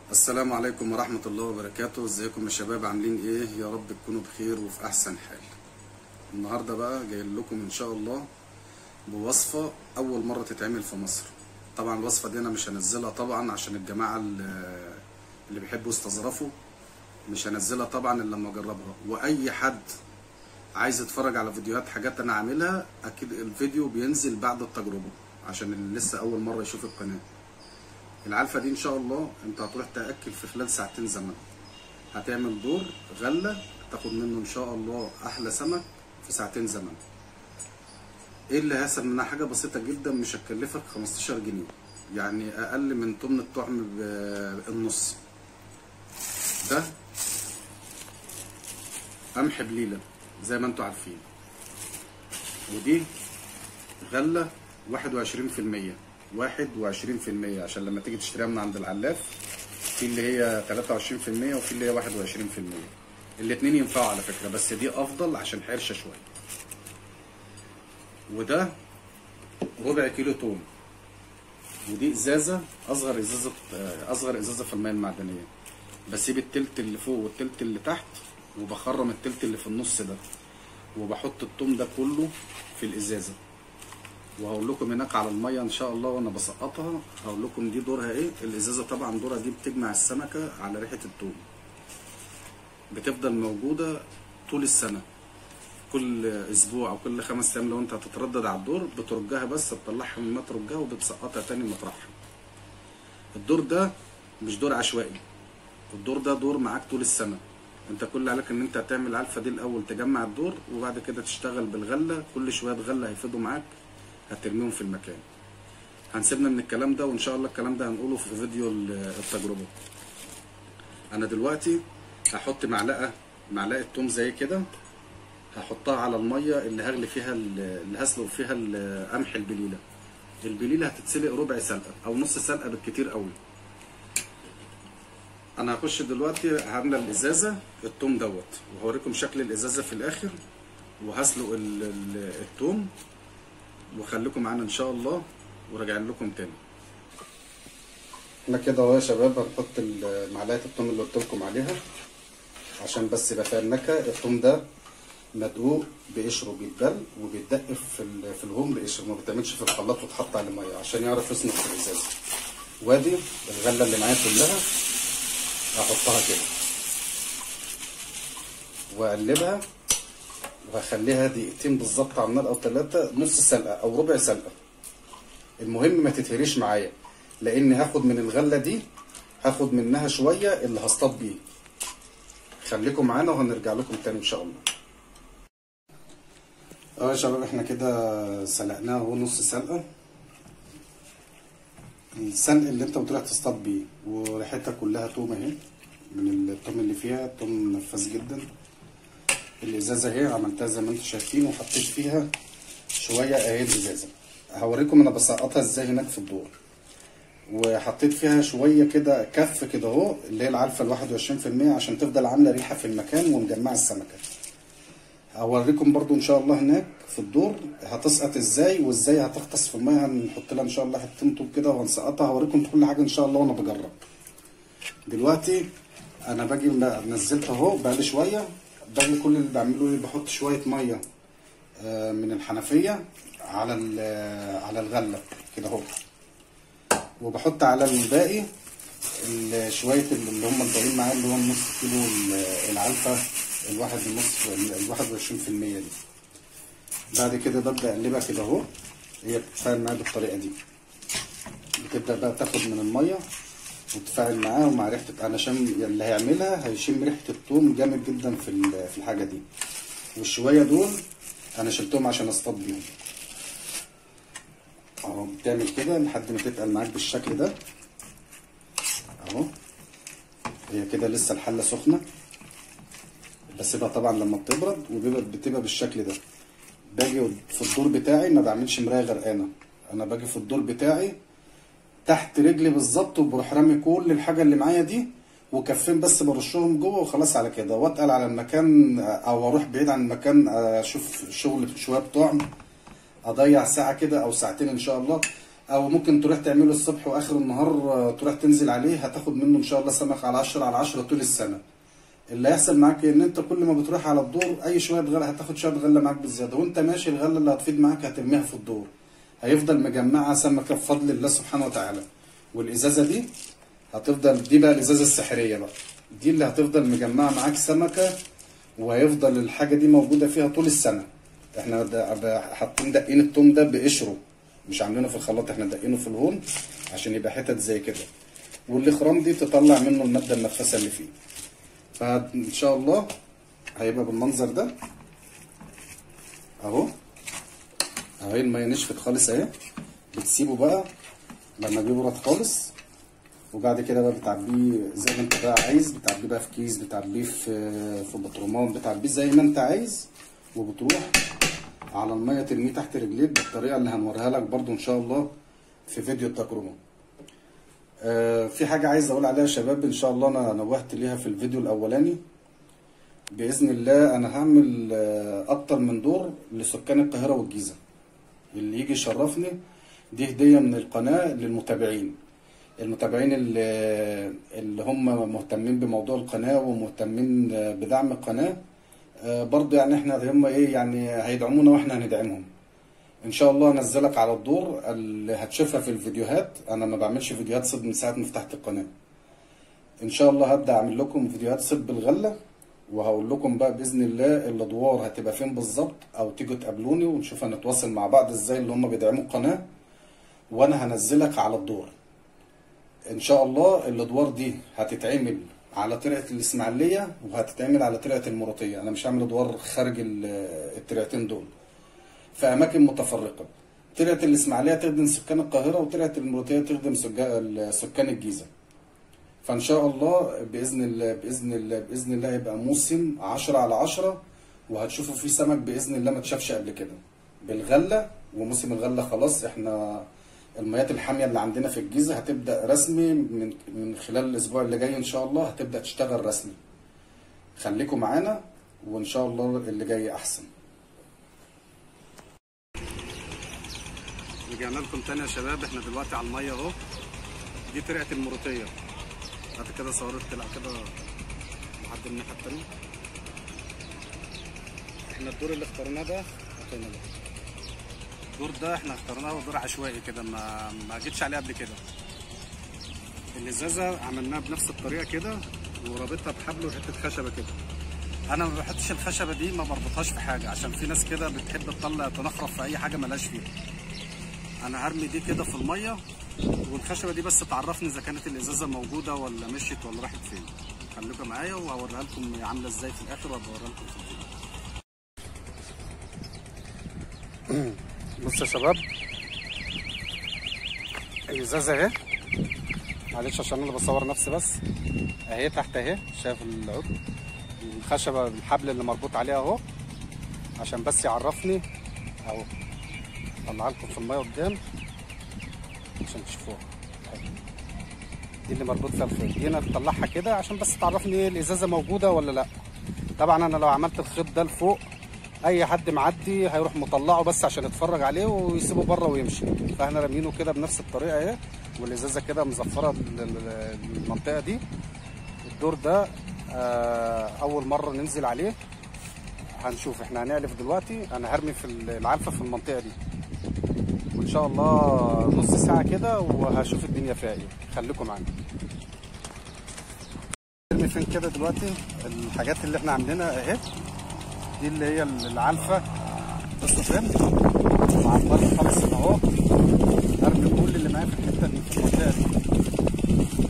السلام عليكم ورحمة الله وبركاته ازيكم يا شباب عاملين ايه يا رب تكونوا بخير وفي احسن حال النهاردة بقى جاي لكم ان شاء الله بوصفة اول مرة تتعمل في مصر طبعا الوصفة دي انا مش هنزلها طبعا عشان الجماعة اللي اللي بيحبوا يستظرفوا مش هنزلها طبعا الا لما اجربها واي حد عايز يتفرج على فيديوهات حاجات انا عاملها اكيد الفيديو بينزل بعد التجربة عشان اللي لسه اول مرة يشوف القناة العلفة دي ان شاء الله انت هتروح تاكل في خلال ساعتين زمن هتعمل دور غله تاخد منه ان شاء الله احلى سمك في ساعتين زمن ايه اللي هيحصل منها حاجه بسيطه جدا مش هتكلفك 15 جنيه يعني اقل من طن الطعم بالنص ده قمح بليله زي ما انتوا عارفين ودي غله 21% واحد وعشرين في المية عشان لما تيجي تشتريها من عند العلاف في اللي هي تلاتة وعشرين في المية وفي اللي هي واحد وعشرين في المية الاتنين ينفعوا على فكرة بس دي أفضل عشان حرشة شوية وده ربع كيلو توم ودي ازازة أصغر ازازة أصغر ازازة في المية المعدنية بسيب التلت اللي فوق والتلت اللي تحت وبخرم التلت اللي في النص ده وبحط التوم ده كله في الازازه وهقول لكم هناك على الميه ان شاء الله وانا بسقطها هقول لكم دي دورها ايه الازازه طبعا دورها دي بتجمع السمكه على ريحه التوم بتفضل موجوده طول السنه كل اسبوع او كل خمس ايام لو انت هتتردد على الدور بترجها بس بتطلعها من ما ترجها وبتسقطها تاني مطرحها الدور ده مش دور عشوائي الدور ده دور معاك طول السنه انت كل عليك ان انت هتعمل العلفه دي الاول تجمع الدور وبعد كده تشتغل بالغله كل شويه غله هيفيدوا معاك هترميهم في المكان هنسيبنا من الكلام ده وان شاء الله الكلام ده هنقوله في فيديو التجربه انا دلوقتي هحط معلقه معلقه توم زي كده هحطها على الميه اللي هغلي فيها اللي هسلق فيها قمح البليله البليله هتتسلق ربع سلقه او نص سلقه بالكتير قوي انا هخش دلوقتي هعمل الازازه التوم دوت وهوريكم شكل الازازه في الاخر وهسلق التوم وخليكم معانا ان شاء الله وراجعين لكم تاني احنا كده اهو يا شباب هنحط معلقه الثوم اللي قلت لكم عليها عشان بس يبقى فيها النكهه الثوم ده مدقوق بقشره بيتبل وبيتدق في في الهوم بقشر ما بيتعملش في الخلاط وتحط عليه ميه عشان يعرف يصنع في الازازه وادي الغله اللي معايا كلها هحطها كده واقلبها وهخليها دقيقتين بالظبط على النار او ثلاثة نص سلقة او ربع سلقة المهم ما تتهريش معايا لان هاخد من الغلة دي هاخد منها شوية اللي هصطاد بيه خليكم معانا وهنرجع لكم تاني ان شاء الله اه يا شباب احنا كده سلقناها اهو نص سلقة السلق اللي انت بتروح تصطاد بيه وريحتها كلها توم اهي من التوم اللي فيها توم نفاذ جدا الازازه اهي عملتها زي ما انتم شايفين وحطيت فيها شويه اهي الازازه هوريكم انا بسقطها ازاي هناك في الدور وحطيت فيها شويه كده كف كده اهو اللي هي العلفه ال 21% عشان تفضل عامله ريحه في المكان ومجمعه السمكه هوريكم برضو ان شاء الله هناك في الدور هتسقط ازاي وازاي هتغطس في الميه هنحط لها ان شاء الله حتتين طوب كده وهنسقطها هوريكم كل حاجه ان شاء الله وانا بجرب دلوقتي انا باجي نزلت اهو بقالي شويه ده كل اللي بعمله ايه بحط شويه ميه من الحنفيه على على الغله كده اهو وبحط على الباقي شويه اللي هم الباقيين معايا اللي هو نص كيلو العلفه الواحد ونص الواحد وعشرين في المية دي بعد كده ببدا اقلبها كده اهو هي بتتفاعل معايا بالطريقه دي بتبدا بقى تاخد من الميه وتتفاعل معاه ومع ريحه انا شم اللي هيعملها هيشم ريحه الثوم جامد جدا في في الحاجه دي والشويه دول انا شلتهم عشان اصطاد بيهم اهو بتعمل كده لحد ما تتقل معاك بالشكل ده اهو هي كده لسه الحله سخنه بسيبها طبعا لما بتبرد وبيبقى بتبقى بالشكل ده باجي في الدور بتاعي ما بعملش مرايه غرقانه انا باجي في الدور بتاعي تحت رجلي بالظبط وبروح رامي كل الحاجه اللي معايا دي وكفين بس برشهم جوه وخلاص على كده واتقل على المكان او اروح بعيد عن المكان اشوف شغل شويه بطعم اضيع ساعه كده او ساعتين ان شاء الله او ممكن تروح تعمله الصبح واخر النهار آه، تروح تنزل عليه هتاخد منه ان شاء الله سمك على 10 على 10 طول السنه اللي هيحصل معاك ان انت كل ما بتروح على الدور اي شويه غله هتاخد شويه غله معاك بالزياده وانت ماشي الغله اللي هتفيد معاك هترميها في الدور هيفضل مجمعها سمكه بفضل الله سبحانه وتعالى والازازه دي هتفضل دي بقى الازازه السحريه بقى دي اللي هتفضل مجمعه معاك سمكه وهيفضل الحاجه دي موجوده فيها طول السنه احنا دا- دا- حاطين دقين التوم ده بقشره مش عاملينه في الخلاط احنا دقينه في الهون عشان يبقى حتت زي كده والاخرام دي تطلع منه الماده النفاثه اللي فيه فان شاء الله هيبقى بالمنظر ده اهو اهي الميه نشفت خالص اهي بتسيبه بقى لما بيبرد خالص وبعد كده بقى بتعبيه زي ما انت بقى عايز بتعبيه بقى في كيس بتعبيه في في بطرمان بتعبيه زي ما انت عايز وبتروح على الميه ترميه تحت رجليك بالطريقه اللي هنوريها لك برضو ان شاء الله في فيديو التجربه آه، في حاجة عايز أقول عليها يا شباب إن شاء الله أنا نوهت ليها في الفيديو الأولاني بإذن الله أنا هعمل آه، أكتر من دور لسكان القاهرة والجيزة اللي يجي يشرفني دي هدية من القناة للمتابعين المتابعين اللي, اللي هم مهتمين بموضوع القناة ومهتمين آه، بدعم القناة آه، برضو يعني احنا هم ايه يعني هيدعمونا واحنا هندعمهم ان شاء الله انزلك على الدور اللي هتشوفها في الفيديوهات انا ما بعملش فيديوهات صيد من ساعه ما فتحت القناه ان شاء الله هبدا اعمل لكم فيديوهات صيد بالغله وهقول لكم بقى باذن الله الادوار هتبقى فين بالظبط او تيجوا تقابلوني ونشوف هنتواصل مع بعض ازاي اللي هم بيدعموا القناه وانا هنزلك على الدور ان شاء الله الادوار دي هتتعمل على طريقه الاسماعيليه وهتتعمل على طريقه المرطيه انا مش هعمل ادوار خارج ال- الطريقتين دول في اماكن متفرقه طلعت الاسماعيليه تخدم سكان القاهره وطلعت المروطيه تخدم سجا- سكان الجيزه فان شاء الله باذن الله باذن الله باذن الله يبقى موسم 10 على 10 وهتشوفوا فيه سمك باذن الله ما اتشافش قبل كده بالغله وموسم الغله خلاص احنا الميات الحاميه اللي عندنا في الجيزه هتبدا رسمي من من خلال الاسبوع اللي جاي ان شاء الله هتبدا تشتغل رسمي خليكم معانا وان شاء الله اللي جاي احسن رجعنا لكم تاني يا شباب احنا دلوقتي على الميه اهو دي طريقه المروتيه بعد كده صورت طلع كده لحد الناحيه التانيه احنا الدور اللي اخترناه ده حطينا ده الدور ده احنا اخترناه دور عشوائي كده ما ما جيتش عليه قبل كده الازازه عملناها بنفس الطريقه كده ورابطها بحبل وحته خشبه كده انا ما بحطش الخشبه دي ما بربطهاش في حاجه عشان في ناس كده بتحب تطلع تنخرف في اي حاجه ملهاش فيها انا هرمي دي كده في الميه والخشبه دي بس تعرفني اذا كانت الازازه موجوده ولا مشيت ولا راحت فين خليكم معايا وهوريها لكم عامله ازاي في الاخر وهوريها لكم في الفيديو بصوا يا شباب الازازه اهي معلش عشان انا بصور نفسي بس اهي تحت اهي شايف العود الخشبه الحبل اللي مربوط عليها اهو عشان بس يعرفني اهو طلع لكم في الميه قدام عشان تشوفوها أهي. دي اللي مربوط فيها الخيط دي انا بطلعها كده عشان بس تعرفني الازازه موجوده ولا لا طبعا انا لو عملت الخيط ده لفوق اي حد معدي هيروح مطلعه بس عشان يتفرج عليه ويسيبه بره ويمشي فاحنا رامينه كده بنفس الطريقه اهي والازازه كده مزفره ال- ال- المنطقه دي الدور ده آه، اول مره ننزل عليه هنشوف احنا هنعلف دلوقتي انا هرمي في العلفه في المنطقه دي وان شاء الله نص ساعه كده وهشوف الدنيا فيها ايه خليكم معانا نرمي فين كده دلوقتي الحاجات اللي احنا عاملينها اهي دي اللي هي العلفه بصوا فين مع الميه خالص هنا اهو ارمي كل اللي معايا في الحته دي في المنطقه دي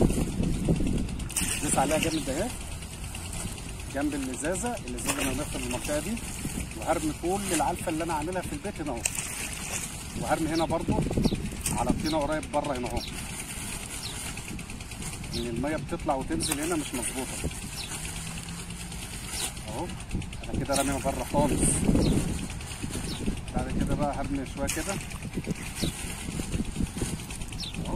دوس عليها جامد اهي جنب الازازه الازازه انا في المنطقه دي وهرمي كل العلفه اللي انا عاملها في البيت هنا اهو وهرمي هنا برضو على الطينه قريب بره هنا اهو ان الميه بتطلع وتنزل هنا مش مظبوطه اهو انا كده رامي بره خالص بعد كده بقى هرمي شويه كده اهو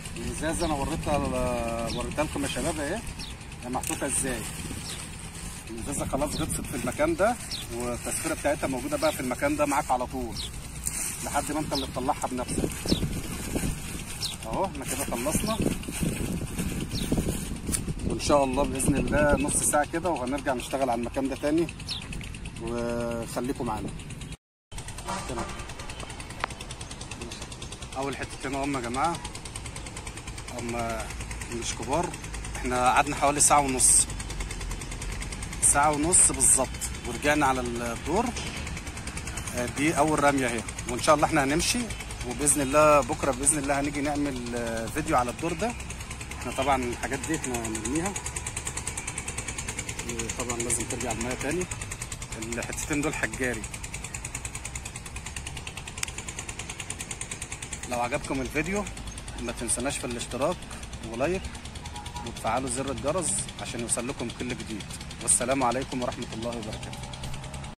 الازازه انا وريتها وريتها لكم يا شباب اهي هي محطوطه ازاي الازازه خلاص غطست في المكان ده والتسفيره بتاعتها موجوده بقى في المكان ده معاك على طول لحد ما انت اللي تطلعها بنفسك اهو احنا كده خلصنا وان شاء الله باذن الله نص ساعه كده وهنرجع نشتغل على المكان ده تاني وخليكم معانا تمام. اول حتتين هم يا جماعه هم مش كبار احنا قعدنا حوالي ساعه ونص ساعه ونص بالظبط ورجعنا على الدور آه، دي اول رميه اهي وان شاء الله احنا هنمشي وباذن الله بكره باذن الله هنيجي نعمل آه، فيديو على الدور ده احنا طبعا الحاجات دي احنا هنرميها طبعا لازم ترجع الميه تاني الحتتين دول حجاري لو عجبكم الفيديو ما تنسوناش في الاشتراك ولايك وتفعلوا زر الجرس عشان يوصل لكم كل جديد والسلام عليكم ورحمة الله وبركاته